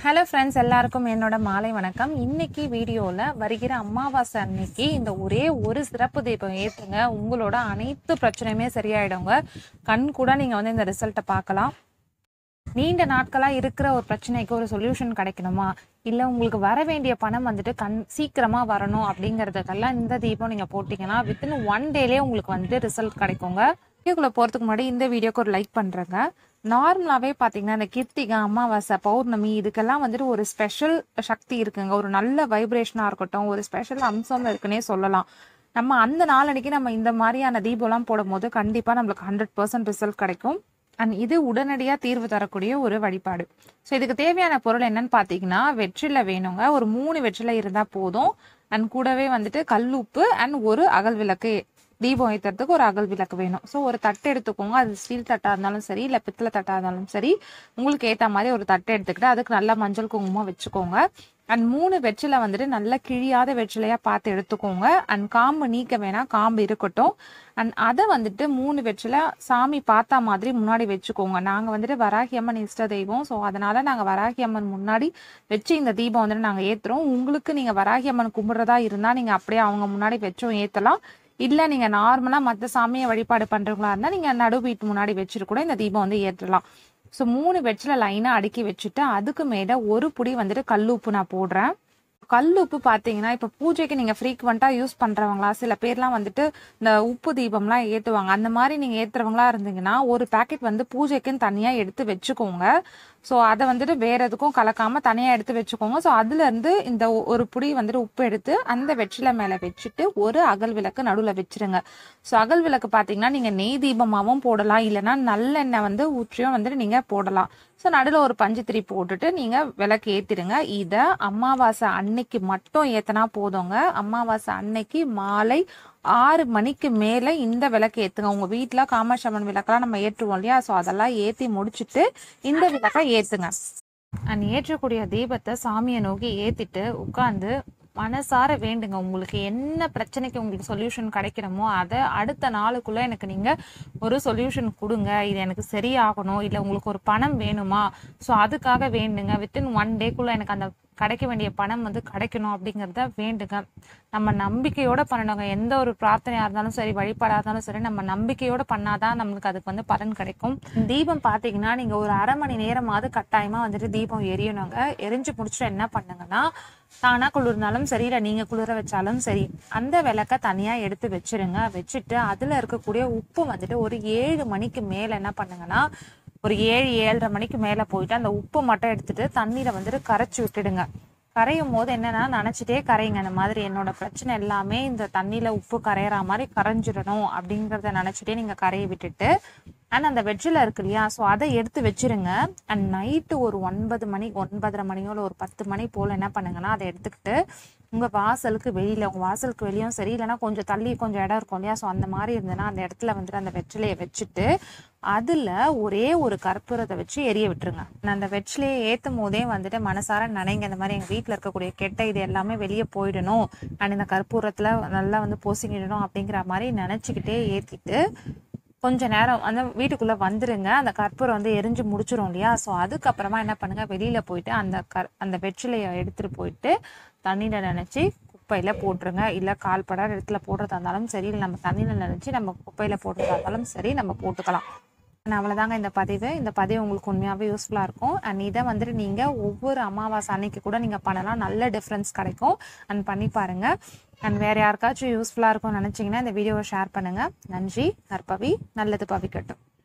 hello friends எல்லாருக்கும் என்னோட மாலை வணக்கம் இன்னைக்கு வீடியோவில் வருகிற அமாவாசை அன்னைக்கு இந்த ஒரே ஒரு சிறப்பு தீபம் ஏற்றுங்க உங்களோட அனைத்து பிரச்சனையுமே சரியாயிடுங்க கண் கூட நீங்கள் வந்து இந்த ரிசல்ட்டை பார்க்கலாம் நீண்ட நாட்களாக இருக்கிற ஒரு பிரச்சனைக்கு ஒரு சொல்யூஷன் கிடைக்கணுமா இல்லை உங்களுக்கு வர வேண்டிய பணம் வந்துட்டு கண் சீக்கிரமாக வரணும் அப்படிங்கிறதுக்கெல்லாம் இந்த தீபம் நீங்கள் போட்டிங்கன்னா வித்தின் ஒன் டேலேயே உங்களுக்கு வந்துட்டு ரிசல்ட் கிடைக்குங்க வீடியோக்குள்ளே போகிறதுக்கு முன்னாடி இந்த வீடியோக்கு ஒரு லைக் பண்ணுறேங்க நார்மலாகவே பார்த்தீங்கன்னா இந்த கிருத்திகை அமாவாசை பௌர்ணமி இதுக்கெல்லாம் வந்துட்டு ஒரு ஸ்பெஷல் சக்தி இருக்குங்க ஒரு நல்ல வைப்ரேஷனாக இருக்கட்டும் ஒரு ஸ்பெஷல் அம்சம் இருக்குன்னே சொல்லலாம் நம்ம அந்த நாளன்னைக்கு நம்ம இந்த மாதிரியான தீபம்லாம் போடும்போது கண்டிப்பாக நம்மளுக்கு ஹண்ட்ரட் பர்சன்ட் ரிசல்ட் கிடைக்கும் அண்ட் இது உடனடியாக தீர்வு தரக்கூடிய ஒரு வழிபாடு ஸோ இதுக்கு தேவையான பொருள் என்னன்னு பார்த்தீங்கன்னா வெற்றிலை வேணுங்க ஒரு மூணு வெற்றிலை இருந்தால் போதும் அண்ட் கூடவே வந்துட்டு கல்லுப்பு அண்ட் ஒரு அகல் விளக்கு தீபம் ஏற்றுறதுக்கு ஒரு அகல் விளக்கு வேணும் ஸோ ஒரு தட்டு எடுத்துக்கோங்க அது ஸ்டீல் தட்டாக இருந்தாலும் சரி இல்லை பித்தளை தட்டாக இருந்தாலும் சரி உங்களுக்கு ஏற்ற மாதிரி ஒரு தட்டு எடுத்துக்கிட்டு அதுக்கு நல்லா மஞ்சள் குங்குமம் வச்சுக்கோங்க அண்ட் மூணு வெற்றிலை வந்துட்டு நல்லா கிழியாத வெற்றிலையாக பார்த்து எடுத்துக்கோங்க அண்ட் காம்பு நீக்க வேணாம் காம்பு இருக்கட்டும் அண்ட் அதை வந்துட்டு மூணு வெற்றிலை சாமி பார்த்தா மாதிரி முன்னாடி வச்சுக்கோங்க நாங்கள் வந்துட்டு வராகி அம்மன் இஷ்ட தெய்வம் ஸோ அதனால நாங்கள் வராகி அம்மன் முன்னாடி வச்சு இந்த தீபம் வந்துட்டு நாங்கள் ஏற்றுறோம் உங்களுக்கு நீங்கள் வராகி அம்மன் கும்பிட்றதா இருந்தால் நீங்கள் அப்படியே அவங்க முன்னாடி வச்சும் ஏற்றலாம் இல்லை நீங்கள் நார்மலாக மற்ற சாமியை வழிபாடு பண்ணுறவங்களா இருந்தால் நீங்கள் நடு வீட்டு முன்னாடி வச்சுட்டு கூட இந்த தீபம் வந்து ஏற்றலாம் ஸோ மூணு வெற்றில லைனாக அடுக்கி வச்சுட்டு அதுக்கு மேலே ஒரு புடி வந்துட்டு கல்லுப்பு நான் போடுறேன் கல்லுப்பு பார்த்தீங்கன்னா இப்போ பூஜைக்கு நீங்கள் ஃப்ரீக்வெண்ட்டாக யூஸ் பண்ணுறவங்களா சில பேர்லாம் வந்துட்டு இந்த உப்பு தீபம்லாம் ஏற்றுவாங்க அந்த மாதிரி நீங்கள் ஏற்றுறவங்களா இருந்தீங்கன்னா ஒரு பேக்கெட் வந்து பூஜைக்குன்னு தனியாக எடுத்து வச்சுக்கோங்க ஸோ அதை வந்துட்டு வேற எதுக்கும் கலக்காம தனியாக எடுத்து வச்சுக்கோங்க ஸோ அதுலேருந்து இந்த ஒ- ஒரு புடி வந்துட்டு உப்பு எடுத்து அந்த வெற்றிலை மேலே வச்சுட்டு ஒரு அகல் விளக்கு நடுவில் வச்சிருங்க ஸோ அகல் விளக்கு பார்த்தீங்கன்னா நீங்கள் நெய் தீபமாகவும் போடலாம் இல்லைன்னா நல்லெண்ணெய் வந்து ஊற்றியும் வந்துட்டு நீங்கள் போடலாம் ஸோ நடுவில் ஒரு பஞ்சுத்திரி போட்டுட்டு நீங்கள் விளக்கு ஏற்றிடுங்க இதை அமாவாசை அன்னைக்கு மட்டும் ஏற்றினா போதுங்க அமாவாசை அன்னைக்கு மாலை ஆறு மணிக்கு மேலே இந்த விளக்கு ஏற்றுங்க உங்கள் வீட்டில் காமாட்சம்மன் விளக்கெல்லாம் நம்ம ஏற்றுவோம் இல்லையா ஸோ அதெல்லாம் ஏற்றி முடிச்சுட்டு இந்த விளக்கை ஏற்றுங்க அண்ட் ஏற்றக்கூடிய தீபத்தை சாமியை நோக்கி ஏற்றிட்டு உட்காந்து மனசார வேண்டுங்க உங்களுக்கு என்ன பிரச்சனைக்கு உங்களுக்கு சொல்யூஷன் கிடைக்கணுமோ அதை அடுத்த நாளுக்குள்ள எனக்கு நீங்க ஒரு சொல்யூஷன் கொடுங்க இது எனக்கு சரியாகணும் இல்லை உங்களுக்கு ஒரு பணம் வேணுமா ஸோ அதுக்காக வேண்டுங்க வித்தின் ஒன் டேக்குள்ள எனக்கு அந்த கிடைக்க வேண்டிய பணம் வந்து கிடைக்கணும் அப்படிங்கிறத வேண்டுங்க நம்ம நம்பிக்கையோட பண்ணணுங்க எந்த ஒரு பிரார்த்தனையா இருந்தாலும் சரி வழிபாடாக இருந்தாலும் சரி நம்ம நம்பிக்கையோட பண்ணாதான் நம்மளுக்கு அதுக்கு வந்து பலன் கிடைக்கும் தீபம் பார்த்தீங்கன்னா நீங்க ஒரு அரை மணி நேரமாவது கட்டாயமா வந்துட்டு தீபம் எரியணுங்க எரிஞ்சு முடிச்சுட்டு என்ன பண்ணுங்கன்னா தானா குளிர்னாலும் சரி இல்லை நீங்க குளிர வச்சாலும் சரி அந்த விளக்க தனியா எடுத்து வச்சிருங்க வச்சுட்டு அதுல இருக்கக்கூடிய உப்பு வந்துட்டு ஒரு ஏழு மணிக்கு மேல என்ன பண்ணுங்கன்னா ஒரு ஏழு ஏழரை மணிக்கு மேல போயிட்டு அந்த உப்பு மட்டும் எடுத்துட்டு தண்ணீரை வந்துட்டு கரைச்சி விட்டுடுங்க கரையும் போது என்னன்னா நினைச்சிட்டே கரையுங்க அந்த மாதிரி என்னோட பிரச்சனை எல்லாமே இந்த தண்ணியில உப்பு கரையிற மாதிரி கரைஞ்சிடணும் அப்படிங்கறத நினைச்சிட்டே நீங்க கரைய விட்டுட்டு அண்ட் அந்த வெற்றில இருக்கு இல்லையா ஸோ அதை எடுத்து வச்சிருங்க அண்ட் நைட்டு ஒரு ஒன்பது மணி ஒன்பதரை மணியோ இல்லை ஒரு பத்து மணி போல் என்ன பண்ணுங்கன்னா அதை எடுத்துக்கிட்டு உங்கள் வாசலுக்கு வெளியில் உங்கள் வாசலுக்கு வெளியும் சரி இல்லைன்னா கொஞ்சம் தள்ளி கொஞ்சம் இடம் இருக்கும் இல்லையா ஸோ அந்த மாதிரி இருந்ததுன்னா அந்த இடத்துல வந்துட்டு அந்த வெற்றிலையை வச்சுட்டு அதில் ஒரே ஒரு கற்பூரத்தை வச்சு எரிய விட்டுருங்க நான் அந்த வெற்றிலையை ஏற்றும் போதே வந்துட்டு மனசார நினைங்க இந்த மாதிரி எங்கள் வீட்டில் இருக்கக்கூடிய கெட்ட இது எல்லாமே வெளியே போயிடணும் அண்ட் இந்த கற்பூரத்தில் நல்லா வந்து பொசிங்கிடணும் அப்படிங்கிற மாதிரி நினச்சிக்கிட்டே ஏற்றிட்டு கொஞ்ச நேரம் அந்த வீட்டுக்குள்ள வந்துருங்க அந்த கற்பூரம் வந்து எரிஞ்சு முடிச்சிரும் இல்லையா ஸோ அதுக்கப்புறமா என்ன பண்ணுங்க வெளியில போயிட்டு அந்த கர் அந்த வெற்றிலையை எடுத்துட்டு போயிட்டு தண்ணியில நினைச்சு குப்பையில போட்டுருங்க இல்ல கால்படாத இடத்துல போடுறதா இருந்தாலும் சரி இல்லை நம்ம தண்ணியில நினைச்சு நம்ம குப்பையில போடுறதா இருந்தாலும் சரி நம்ம போட்டுக்கலாம் அண்ட் அவ்வளோதாங்க இந்த பதிவு இந்த பதிவு உங்களுக்கு உண்மையாகவே யூஸ்ஃபுல்லாக இருக்கும் அண்ட் இதை வந்துட்டு நீங்கள் ஒவ்வொரு அமாவாசை அன்னைக்கு கூட நீங்கள் பண்ணலாம் நல்ல டிஃப்ரென்ஸ் கிடைக்கும் அண்ட் பண்ணி பாருங்க அண்ட் வேறு யாருக்காச்சும் யூஸ்ஃபுல்லாக இருக்கும்னு நினச்சிங்கன்னா இந்த வீடியோவை ஷேர் பண்ணுங்கள் நன்றி நற்பவி நல்லது பவிக்கட்டும்